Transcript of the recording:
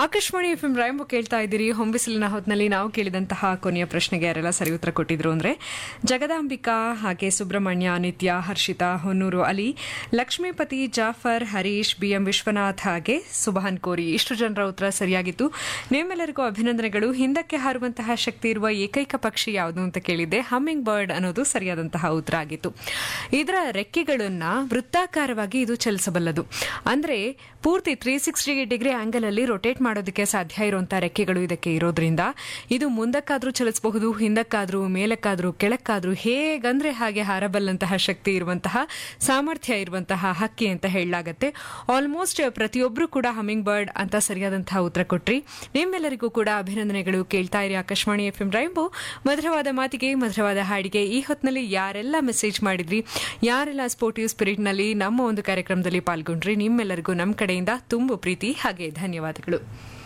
Akashvani F M ರಾಯಂಬ ಕೇಳ್ತಾ ಇದ್ದೀರಿ ಹೊಂಬಿಸಿಲಿನ ಹೊತ್ನಲ್ಲಿ ನಾವು ಕೇಳಿದಂತಹ ಕೊನೆಯ ಪ್ರಶ್ನೆಗೆ ಯಾರೆಲ್ಲ ಸರಿ ಉತ್ತರ ಕೊಟ್ಟಿದ್ರು ಅಂದ್ರೆ ಜಗದಾಂಬಿಕಾ ಹಾಗೆ ಸುಬ್ರಹ್ಮಣ್ಯ ನಿತ್ಯ ಹರ್ಷಿತಾ ಹೊನ್ನೂರು ಅಲಿ ಲಕ್ಷ್ಮೀಪತಿ ಜಾಫರ್ ಹರೀಶ್ ಬಿಎಂ ವಿಶ್ವನಾಥ್ ಹಾಗೆ ಸುಬಾನ್ ಕೋರಿ ಇಷ್ಟು ಜನರ ಉತ್ತರ ಸರಿಯಾಗಿತ್ತು ನಿಮ್ಮೆಲ್ಲರಿಗೂ ಅಭಿನಂದನೆಗಳು ಹಿಂದಕ್ಕೆ ಹಾರುವಂತಹ ಶಕ್ತಿ ಇರುವ ಏಕೈಕ ಪಕ್ಷಿ ಯಾವುದು ಅಂತ ಕೇಳಿದ್ದೆ ಹಮ್ಮಿಂಗ್ ಬರ್ಡ್ ಅನ್ನೋದು ಸರಿಯಾದಂತಹ ಉತ್ತರ ಆಗಿತ್ತು ಇದರ ರೆಕ್ಕೆಗಳನ್ನ ವೃತ್ತಾಕಾರವಾಗಿ ಇದು ಚಲಿಸಬಲ್ಲದು ಅಂದ್ರೆ ಪೂರ್ತಿ ತ್ರೀ ಸಿಕ್ಸ್ಟಿ ಡಿಗ್ರಿ ಆಂಗಲ್ ಅಲ್ಲಿ ರೊಟೇಟ್ ಮಾಡೋದಕ್ಕೆ ಸಾಧ್ಯ ಇರುವಂತಹ ರೆಕ್ಕೆಗಳು ಇದಕ್ಕೆ ಇರೋದ್ರಿಂದ ಇದು ಮುಂದಕ್ಕಾದ್ರೂ ಚಲಿಸಬಹುದು ಹಿಂದಕ್ಕಾದ್ರೂ ಮೇಲಕ್ಕಾದ್ರೂ ಕೆಳಕ್ಕಾದ್ರೂ ಹೇಗಂದ್ರೆ ಹಾಗೆ ಹಾರಬಲ್ಲಂತಹ ಶಕ್ತಿ ಇರುವಂತಹ ಸಾಮರ್ಥ್ಯ ಇರುವಂತಹ ಹಕ್ಕಿ ಅಂತ ಹೇಳಲಾಗತ್ತೆ ಆಲ್ಮೋಸ್ಟ್ ಪ್ರತಿಯೊಬ್ಬರು ಕೂಡ ಹಮ್ಮಿಂಗ್ ಬರ್ಡ್ ಅಂತ ಸರಿಯಾದಂತಹ ಉತ್ತರ ಕೊಟ್ರಿ ನಿಮ್ಮೆಲ್ಲರಿಗೂ ಕೂಡ ಅಭಿನಂದನೆಗಳು ಕೇಳ್ತಾ ಇರಿ ಆಕಾಶವಾಣಿ ಎಫ್ ಎಂ ರೈಂಬೋ ಮಧುರವಾದ ಮಾತಿಗೆ ಮಧುರವಾದ ಹಾಡಿಗೆ ಈ ಹೊತ್ತಿನಲ್ಲಿ ಯಾರೆಲ್ಲ ಮೆಸೇಜ್ ಮಾಡಿದ್ರಿ ಯಾರೆಲ್ಲ ಸ್ಪೋರ್ಟಿವ್ ಸ್ಪಿರಿಟ್ ನಲ್ಲಿ ನಮ್ಮ ಒಂದು ಕಾರ್ಯಕ್ರಮದಲ್ಲಿ ಪಾಲ್ಗೊಂಡ್ರಿ ನಿಮ್ಮೆಲ್ಲರಿಗೂ ನಮ್ಮ ಕಡೆಯಿಂದ ತುಂಬು ಪ್ರೀತಿ ಹಾಗೆ ಧನ್ಯವಾದಗಳು